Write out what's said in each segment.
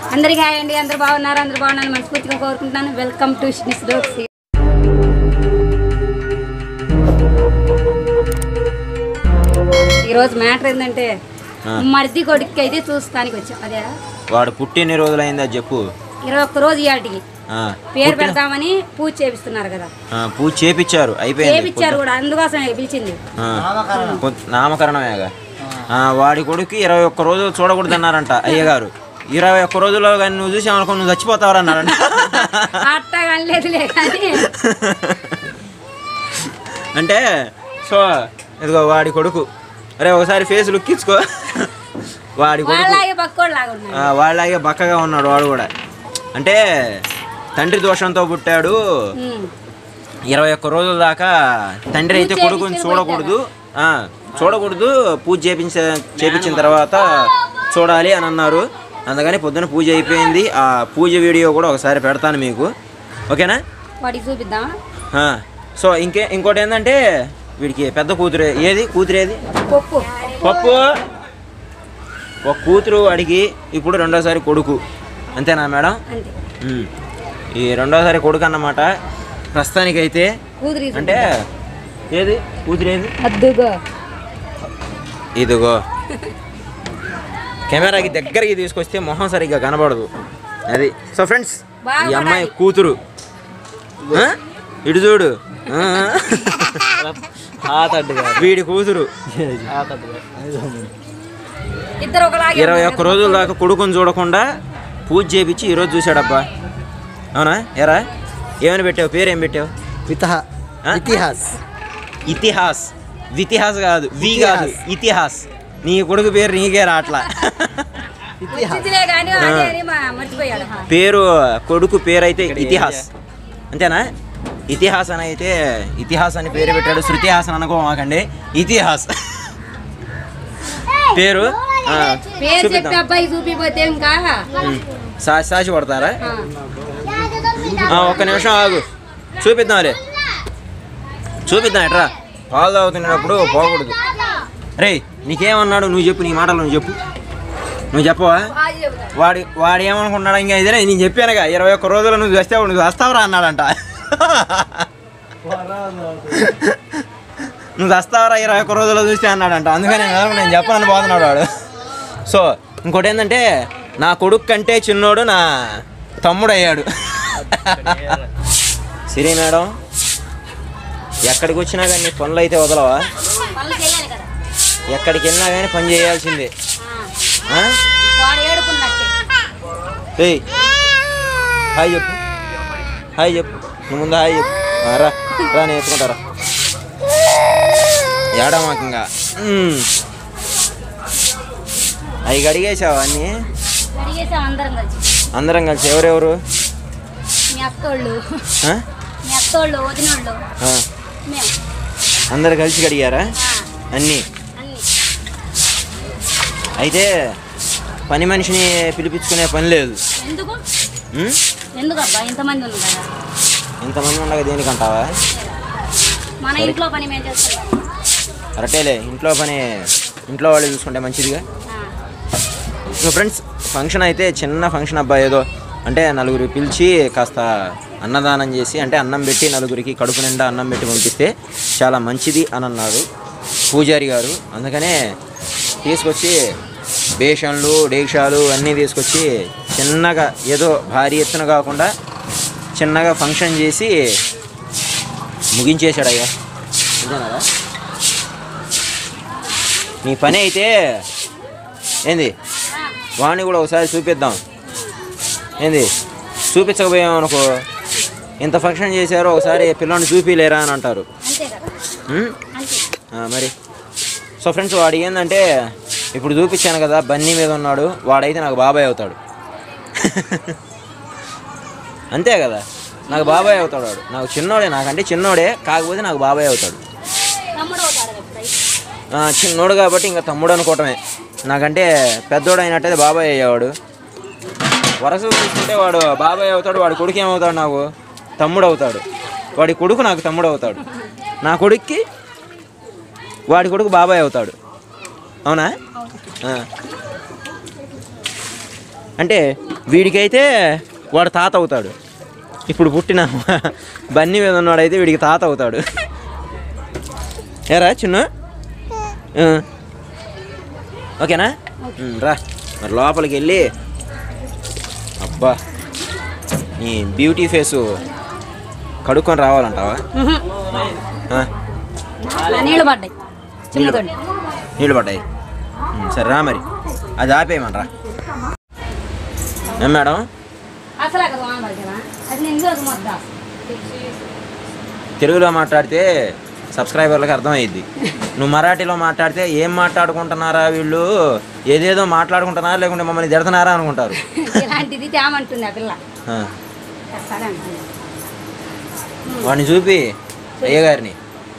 అందరికీ హాయ్ అండి అందరూ బాగున్నారు అందరూ బాగున్నారు మనస్ఫూర్తిగా కోరుకుంటున్నాను వెల్కమ్ టు షినిస్ డోక్స్ ఈరోజు మ్యాటర్ ఏంటంటే ఆ. మరిది కొడుక్కి అయితే చూస్తానికి వచ్చాం అదే వాడు పుట్టిన రోజులైందా చెప్పు ఇరవై ఒక్క రోజు ఇవాటికి ఆ, పేరు పుట్టిన- పెడతామని పూజ చేపిస్తున్నారు కదా ఆ, పూజ చేపిచ్చారు అయిపోయింది చేపిచ్చారు కూడా అందుకోసమే పిలిచింది ఆ, కొ- నామకరణమేగా ఆ, వాడి కొడుకు ఇరవై ఒక్క రోజులు చూడకూడదు అన్నారంట అయ్యగారు ఇరవై ఒక్క రోజుల్లో కానీ నువ్వు చూసామనుకో నువ్వు చచ్చిపోతావరా అన్నారంట అట్టా అనలేదులే కానీ అంటే సో ఇదిగో వాడి కొడుకు అరే ఒకసారి ఫేస్ లుక్ ఇచ్చుకో వాడి కొడుకు వాళ్ళలాగే పక్కోడు లాగా ఉన్నాడు ఆ, వాళ్ళలాగే బక్కగా ఉన్నాడు వాడు కూడా అంటే తండ్రి దోషంతో పుట్టాడు ఉమ్. ఇరవై ఒక్క రోజుల దాకా తండ్రి అయితే పూజ కొడుకుని చేపించి చూడకూడదు ఆ, చూడకూడదు పూజ చేపించ చేపించిన తర్వాత చూడాలి అని అన్నారు అందుకని పొద్దున పూజ అయిపోయింది ఆ పూజ వీడియో కూడా ఒకసారి పెడతాను మీకు ఓకేనా వాడికి చూపిద్దామా ఆ, సో ఇంకే ఇంకోటి ఏంటంటే వీడికి పెద్ద కూతురు ఏది కూతురు ఏది పప్పు పప్పు ఒక కూతురు అడిగి ఇప్పుడు రెండోసారి కొడుకు అంతేనా మేడం అంతే ఉమ్. ఈ రెండోసారి కొడుకు అన్నమాట ప్రస్తుతానికైతే కూతురి అంటే ఏది కూతురు ఏది అద్దుగో ఇదిగో కెమెరాకి దగ్గరికి తీసుకొస్తే మొహం సరిగ్గా కనబడదు అది సో ఫ్రెండ్స్ ఈ అమ్మాయి కూతురు ఆ? ఇటు చూడు ఆ? వీడి కూతురు ఇద్దరు ఒకలాగే ఇరవై ఒక్క రోజుల దాకా కొడుకుని చూడకుండా పూజ చేపించి ఈరోజు చూశాడబ్బా అవునా ఎరా ఏమని పెట్టావు పేరు ఏం పెట్టావు వితహ ఆ? ఇతిహాస్ ఇతిహాస్ వితిహాస్ కాదు వి కాదు ఇతిహాస్. ఇతిహాస్ నీ కొడుకు పేరు నీకే రాట్లా ఇతిహాస్ వచ్చిందిలే కానీ అదే అని మా- మర్చిపోయాడు పేరు కొడుకు పేరు అయితే ఇతిహాస్ అంతేనా ఇతిహాస్ అని అయితే ఇతిహాస్ అని పేరు పెట్టాడు శృతిహాస్ అని అనుకో మాకండి ఇతిహాస్ పేరు ఆ, పేరు చెప్పి చూపిద్దాం అబ్బాయి చూపిపోతే ఇంకా ఉమ్. సా- సాచి పడతారా ఆ, ఆ, ఒక్క నిమిషం ఆగు చూపిద్దాంలే చూపిద్దాం ఎట్రా పాలు తాగుతున్నప్పుడు పోకూడదు రే నీకేమన్నాడు నువ్వు చెప్పు నీ మాటలు నువ్వు చెప్పు నువ్వు చెప్పవా బాగా చెబుతా. వాడి వాడు ఏమనుకున్నాడు ఇంకా ఇదే నేను చెప్పానుగా ఇరవై ఒక్క రోజులు నువ్వు వస్తావు నువ్వు వస్తావురా అన్నాడంట నువ్వు వస్తావరా ఇరవై ఒక్క రోజుల్లో చూస్తే అన్నాడంట అందుకని నేను నేను చెప్పనని పోతున్నాడు వాడు సో ఇంకోటి ఏంటంటే నా కొడుకు కంటే చిన్నోడు నా తమ్ముడు అయ్యాడు సిరి మేడం ఎక్కడికి వచ్చినా కానీ నీ పనులు అయితే వదలవా పనులు చేయాలి కదా ఎక్కడికి వెళ్ళినా కానీ పని చేయాల్సిందే ఆ, ఆ? వాడు ఏడుకున్నట్టే ఏయ్ హాయ్ చెప్పు హాయ్ చెప్పు నువ్వు ముందు హాయ్ చెప్పు ఆ, రా రా నేను ఎత్తుకుంటారా ఏడా మాకు ఇంకా అవి గడిగేసావా అన్నీ అడిగేసాం అందరం కలిసి అందరం కలిసి ఎవరెవరు మీ అత్తోళ్ళు ఆ? మీ అత్తోళ్ళు వదినోళ్ళు ఆ. మేము అందరు కలిసి గడిగారా ఆ, అన్నీ అన్ని అయితే పని మనిషిని పిలిపించుకునే పని లేదు ఎందుకు ఉం? ఎందుకు అబ్బా ఇంతమంది ఉంది కదా ఇంతమంది ఉండగా దేనికంటావా మన సరే. ఇంట్లో పని మేము చేస్తాం కరెక్టేలే ఇంట్లో పని ఇంట్లో వాళ్ళు చూసుకుంటే మంచిదిగా సో ఫ్రెండ్స్ ఫంక్షన్ అయితే చిన్న ఫంక్షన్ అబ్బాయి ఏదో అంటే నలుగురు పిలిచి కాస్త అన్నదానం చేసి అంటే అన్నం పెట్టి నలుగురికి కడుపు నిండా అన్నం పెట్టి పంపిస్తే చాలా మంచిది అని అన్నారు పూజారి గారు అందుకనే తీసుకొచ్చి బేషన్లు డేక్షాలు అన్నీ తీసుకొచ్చి చిన్నగా ఏదో భారీ ఎత్తున కాకుండా చిన్నగా ఫంక్షన్ చేసి ముగించేశాడు అయ్యా నిజమేనా? నీ పని అయితే ఏంది వాడిని కూడా ఒకసారి చూపిద్దాం ఏంది చూపించకపోయామనుకో ఇంత ఫంక్షన్ చేశారో ఒకసారి పిల్లని చూపిలేరా అని అంటారు అంతే కదా ఉం? అంతే ఆ, మరి సో ఫ్రెండ్స్ వాడు ఏంటంటే ఇప్పుడు చూపించాను కదా బన్నీ మీద ఉన్నాడు వాడైతే నాకు బాబాయ్ అవుతాడు అంతే కదా నాకు బాబాయ్ అవుతాడు వాడు నాకు చిన్నోడే నాకంటే చిన్నోడే కాకపోతే నాకు బాబాయ్ అవుతాడు తమ్ముడు అవుతాడు కదా ఇప్పుడు. ఆ, చిన్నోడు కాబట్టి ఇంకా తమ్ముడు అనుకోవటమే నాకంటే పెద్దోడు అయినట్టయితే బాబాయ్ అయ్యేవాడు వరస చూసుకుంటే వాడు బాబాయ్ అవుతాడు వాడి కొడుకు ఏమవుతాడు నాకు తమ్ముడు అవుతాడు వాడి కొడుకు నాకు తమ్ముడు అవుతాడు నా కొడుక్కి వాడి కొడుకు బాబాయ్ అవుతాడు అవునా ఆ. అంటే వీడికైతే వాడు తాత అవుతాడు ఇప్పుడు పుట్టిన బన్నీ మీద ఉన్నవాడైతే వీడికి తాత అవుతాడు ఏరా చిన్న ఆ. ఓకేనా ఉమ్, రా మరి లోపలికి వెళ్ళి అబ్బా నీ బ్యూటీ ఫేసు కడుక్కొని రావాలంటావా ఆ, నీళ్ళు పడ్డాయి చిన్నతోండి నీళ్ళు పడ్డాయి ఉమ్, సరే రా మరి అది ఆపేయమంటరా ఏం మేడం అసలు అక్కడ వాన పడ్డా అది నేను ఇంకో మొద్దా తెలుగులో మాట్లాడితే సబ్స్క్రైబర్లకు అర్థమయ్యిద్ది నువ్వు మరాఠీలో మాట్లాడితే ఏం మాట్లాడుకుంటున్నారా వీళ్ళు ఏదేదో మాట్లాడుకుంటున్నారా లేకుంటే మమ్మల్ని తిడుతున్నారా అనుకుంటారు ఇలాంటిది తేమంటుంది ఆ పిల్ల ఆ, సరే అంటుంది వాడిని చూపి అయ్య గారిని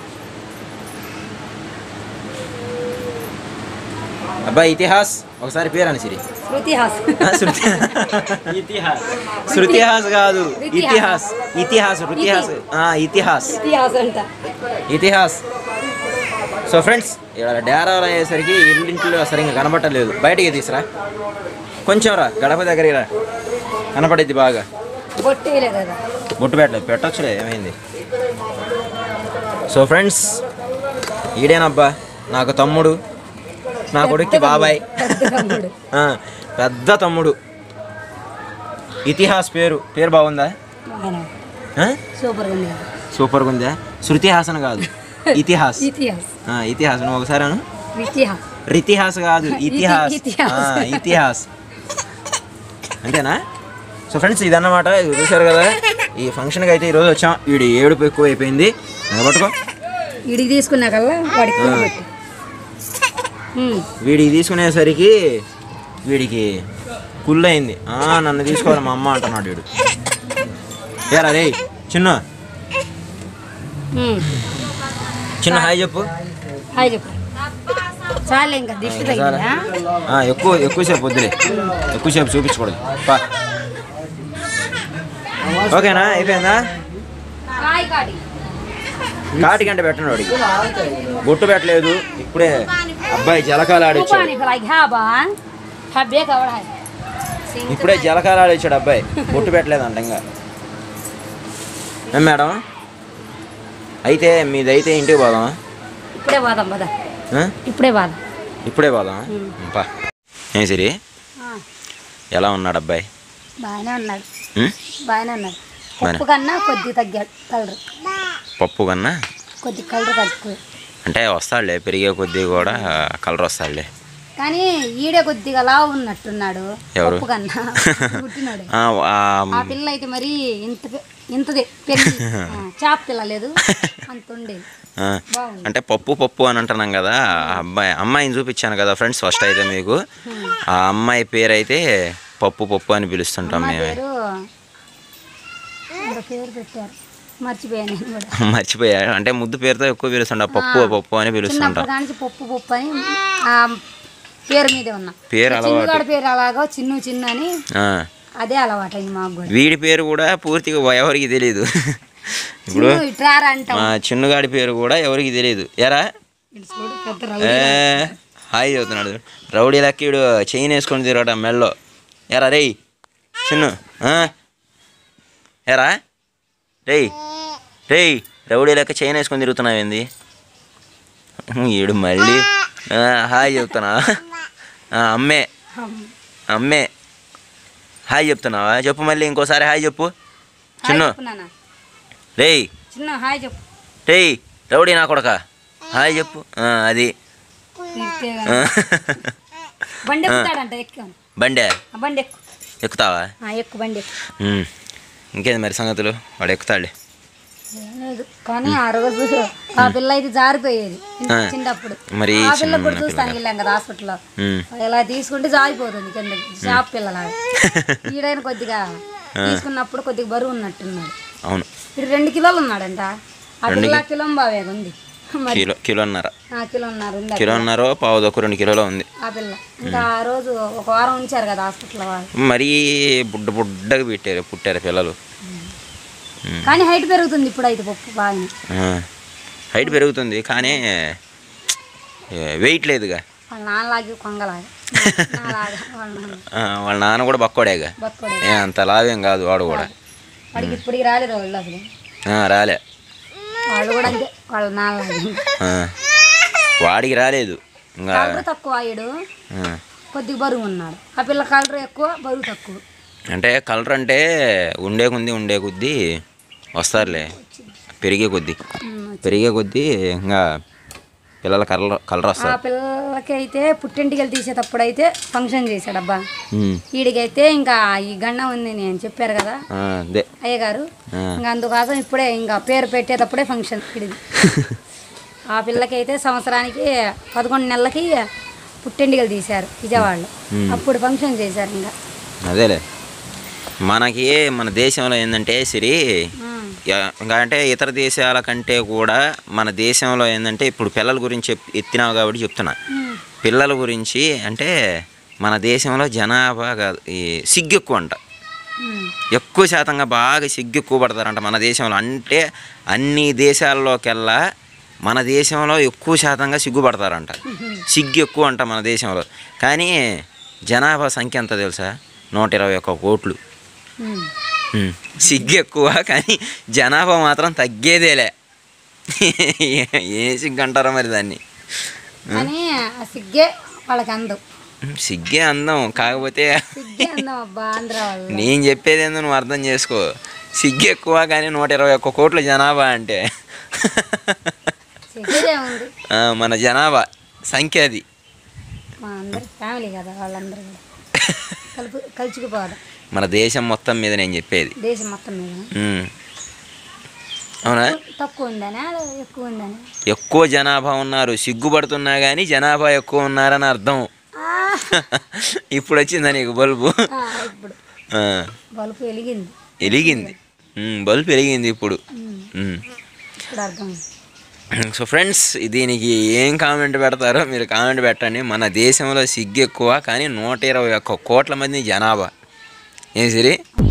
అబ్బాయి ఇతిహాస్ ఒకసారి పేరు అని సిరి శృతి హాస్ ఆ, శృతి ఇతిహాస్ శృతిహాస్ కాదు ఇతిహాస్ ఇతిహాస్ ఇతిహాస్ ఆ, ఇతిహాస్ శృతి హాస్ అంట ఇతిహాస్ సో ఫ్రెండ్స్ ఇక్కడ డేరాలు అయ్యేసరికి ఇల్లింట్లో సరిగ్గా కనపట్టలేదు బయటికి తీసురా కొంచెం రా గడప దగ్గరికి రా కనపడిద్ది బాగా బొట్టు వేయలే కదా బొట్టు పెట్టలేదు పెట్టచ్చులే ఏమైంది సో ఫ్రెండ్స్ ఈడేనబ్బా నాకు తమ్ముడు నా కొడుక్కి బాబాయ్ పెద్ద తమ్ముడు. ఆ, పెద్ద తమ్ముడు ఇతిహాస్ పేరు పేరు బాగుందా ఆయన ఆ? సూపర్గా ఉంది కదా సూపర్గా ఉందా శృతి హాసన్ కాదు ఇతిహాస్ ఇతిహాస్ ఆ, ఇతిహాస్ నువ్వు ఒకసారి అను ఇతిహాస్ రితిహాస్ కాదు ఇతిహాస్ ఇతిహాస్. ఆ, ఇతిహాస్ అంతేనా సో ఫ్రెండ్స్ ఇదన్నమాట ఇది చూశారు కదా ఈ ఫంక్షన్కి అయితే ఈరోజు వచ్చాం వీడి ఏడుపు ఎక్కువ అయిపోయింది నిలబట్టుకో ఇడికి తీసుకున్నాకల్లా వాడికి ఆ. పెట్టి వీడికి తీసుకునేసరికి వీడికి కుళ్ళయింది ఆ, నన్ను తీసుకోవాలి మా అమ్మ అంటున్నాడు వీడు ఏరా రే చిన్న చిన్న హాయ్ చెప్పు హాయ్ చెప్పు చాలే ఇంకా దిష్టి చాలా. తగ్గిందా ఆ, ఎక్కువ ఎక్కువసేపు వద్దులే ఎక్కువసేపు చూపించకూడదు పా ఓకేనా అయిపోయిందా కాయ కాడి కాటి గంట పెట్టండి వాడికి బొట్టు పెట్టలేదు ఇప్పుడే అబ్బాయి జలకాలు ఆడిచ్చాడు ऊपर निकला क्या बा हब्बे का बड़ा है ఇప్పుడే జలకాలు ఆడిచ్చాడు అబ్బాయి బొట్టు పెట్టలేదంట ఇంకా ఏం మేడం అయితే మీదైతే ఇంటికి పోదామా ఇప్పుడే పోదాం పద ఆ? ఇప్పుడే పోదాం ఇప్పుడే పోదామా పా ఏం సిరి ఎలా ఉన్నాడు అబ్బాయి బాగానే ఉన్నాడు ఉం? బాగానే ఉన్నాడు బానే. ఉప్పు కన్నా కొద్ది తగ్గాడు కలర్ పప్పు కన్నా కొద్ది కలర్ తగ్గు అంటే వస్తాడులే పెరిగే కొద్దీ కూడా కలర్ వస్తాడులే కానీ ఈడే కొద్దిగా లావు ఉన్నట్టున్నాడు ఎవరు? ఉప్పు కన్నా పుట్టినాడు ఆ, ఆ, ఆ పిల్ల అయితే మరి ఇంత ఇంతదే పెరిగి ఆ, చాప పిల్ల లేదు అంత ఉండేది ఆ. బాగుంది అంటే పప్పు పప్పు అని అంటున్నాం కదా ఆ అబ్బాయి అమ్మాయిని చూపించాను కదా ఫ్రెండ్స్ ఫస్ట్ అయితే మీకు ఆ అమ్మాయి పేరు అయితే పప్పు పప్పు అని పిలుస్తుంటాం అమ్మ మేమే పేరు ఏదో పేరు పెట్టారు మర్చిపోయాను నేను కూడా మర్చిపోయా అంటే ముద్దు పేరుతో ఎక్కువ పిలుస్తుంటాం పప్పు పప్పు అని పిలుస్తుంటాం చిన్నప్పటి నుంచి పప్పు పప్పు అని ఆ పేరు మీదే ఉన్నా పేరు అలవాటు చిన్నగాడి పేరు అలాగో చిన్ను చిన్న అని ఆ. అదే అలవాటు అయింది మాకు కూడా వీడి పేరు కూడా పూర్తిగా ఎవరికి తెలియదు ఇప్పుడు చిన్ను ఇట్రారా అంటాం మా చిన్నగాడి పేరు కూడా ఎవరికి తెలియదు ఎరా ఇటు చూడు పెద్ద ఏ, రౌడీ. హాయ్ చదువుతున్నాడు రౌడీ లక్కీడు చైన్ వేసుకొని తిరగట మెల్లో ఎరా రేయ్ చిన్ను ఆ? ఎరా రేయ్ రేయ్ రౌడీ లెక్క చైన్ వేసుకొని తిరుగుతున్నావు ఏంది ఈడు మళ్ళీ ఆ, హాయ్ చెప్తున్నా ఆ, అమ్మే అమ్మే హాయ్ చెప్తున్నావా చెప్పు మళ్ళీ ఇంకోసారి హాయ్ చెప్పు హాయ్ చిన్ను చెప్పు నాన్న రేయ్ చిన్న హాయ్ చెప్పు రేయ్ రౌడీ నా కొడక హాయ్ చెప్పు ఆ, అది తిరిగితే ఆ. బండి ఎక్కుతాడంట ఎక్కు బండే ఆ బండి ఎక్కు ఎక్కుతావా ఆ, ఎక్కు బండి ఎక్కు ఉమ్. ఇంకేంది మరి సంగతులు వాడు ఎక్కుతాడులే ఏం లేదు కానీ ఆ రోజు ఆ పిల్ల అయితే జారిపోయేది ఆ. చిన్నప్పుడు మరి ఆ పిల్ల చిన్న కూడా పిల్ల. చూస్తాను వెళ్ళాం కదా హాస్పిటల్లో ఉమ్. ఇలా తీసుకుంటే జారిపోతుంది కింద షాప్ పిల్లలాగా ఈడైన కొద్దిగా తీసుకున్నప్పుడు కొద్దిగా బరువు ఉన్నట్టున్నాడు అవును ఇప్పుడు రెండు కిలోలు ఉన్నాడంట ఆ రెండు పిల్ల కిలో బావేగా ఉంది మరి కిలో కిలోన్నర ఆ కిలోన్నర ఉంది ఆ కిలోన్నర పావు ఒక రెండు కిలోలో ఉంది ఆ పిల్ల ఇంకా ఆ రోజు ఒక వారం ఉంచారు కదా హాస్పిటల్ వాళ్ళు మరీ బుడ్డ బుడ్డగా పెట్టారు పుట్టారు పిల్లలు కానీ హైట్ పెరుగుతుంది ఇప్పుడు అయితే పప్పు బాగా ఆ. హైట్ పెరుగుతుంది కానీ వెయిట్ లేదుగా వాళ్ళ నాన్నలాగి కొంగలాగా నాలాగా వాళ్ళ నాన్న ఆ, వాళ్ళ నాన్న కూడా బక్కోడేగా బక్కోడే ఏ అంత లాభం కాదు వాడు కూడా వాడికి ఇప్పటికి రాలేదు వాళ్ళు అసలు ఆ, రాలే వాళ్ళు కూడా అంతే వాళ్ళ నాన్నలాగా ఆ. వాడికి రాలేదు ఇంకా కలర్ తక్కువ అయ్యాడు ఆ. కొద్దిగా బరువు ఉన్నాడు ఆ పిల్ల కలర్ ఎక్కువ బరువు తక్కువ అంటే కలర్ అంటే ఉండే కొద్ది ఉండే కొద్దీ వస్తారులే పెరిగే కొద్దీ ఉమ్, పెరిగే కొద్దీ ఇంకా పిల్లల కలర్ కలర్ ఆ వస్తారు పిల్లలకి అయితే పుట్టింటికి తీసేటప్పుడు అయితే ఫంక్షన్ చేశాడు అబ్బా ఉమ్. వీడికైతే ఇంకా ఈ గండం ఉంది నేను చెప్పారు కదా ఆ, అదే అయ్యగారు ఆ. ఇంకా అందుకోసం ఇప్పుడే ఇంకా పేరు పెట్టేటప్పుడే ఫంక్షన్ ఇది ఆ పిల్లకైతే సంవత్సరానికి పదకొండు నెలలకి పుట్టింటికలు తీశారు విజయవాడలో అప్పుడు ఫంక్షన్ చేశారు ఇంకా అదేలే మనకి మన దేశంలో ఏంటంటే సిరి ఉమ్, యా- ఇంకా అంటే ఇతర దేశాల కంటే కూడా మన దేశంలో ఏంటంటే ఇప్పుడు పిల్లల గురించి చెప్ ఎత్తినావు కాబట్టి చెప్తున్నా ఉమ్, పిల్లల గురించి అంటే మన దేశంలో జనాభా కాదు ఈ సిగ్గు ఎక్కువ అంట ఉమ్, ఎక్కువ శాతంగా బాగా సిగ్గు ఎక్కువ పడతారంట మన దేశంలో అంటే అన్ని దేశాల్లోకెల్లా మన దేశంలో ఎక్కువ శాతంగా సిగ్గుపడతారంట సిగ్గు ఎక్కువ అంట మన దేశంలో కానీ జనాభా సంఖ్య ఎంత తెలుసా నూట ఇరవై ఒక్క కోట్లు ఉమ్. ఉమ్. సిగ్గు ఎక్కువ కానీ జనాభా మాత్రం తగ్గేదేలే ఏ సిగ్గు అంటారో మరి దాన్ని కానీ ఆ సిగ్గే వాళ్ళకి అందం ఉమ్, సిగ్గే అందం కాకపోతే సిగ్గే అందం అబ్బా ఆంధ్ర వాళ్ళు నేను చెప్పేది ఏందో నువ్వు అర్థం చేసుకో సిగ్గు ఎక్కువ కానీ నూట ఇరవై ఒక్క కోట్ల జనాభా అంటే సిగ్గే ఉంది ఆ, మన జనాభా సంఖ్య అది మా అందరి ఫ్యామిలీ కదా వాళ్ళందరూ కూడా కలుపు కలుచుకుపోవడం మన దేశం మొత్తం మీద నేను చెప్పేది దేశం మొత్తం మీద ఉమ్. అవునా తక్కువ ఉందనా ఎక్కువ ఉందనా ఎక్కువ జనాభా ఉన్నారు సిగ్గుపడుతున్నా కానీ జనాభా ఎక్కువ ఉన్నారని అర్థం ఆ, ఇప్పుడు వచ్చిందా నీకు బల్బు ఆ, ఇప్పుడు ఆ, బలుపు వెలిగింది వెలిగింది ఉమ్, బల్బు వెలిగింది ఇప్పుడు ఉమ్, ఉమ్. ఇప్పుడు అర్థం సో ఫ్రెండ్స్ దీనికి ఏం కామెంట్ పెడతారో మీరు కామెంట్ పెట్టండి మన దేశంలో సిగ్గు ఎక్కువ కానీ నూట ఇరవై ఒక్క కోట్ల మంది జనాభా ఏం సిరి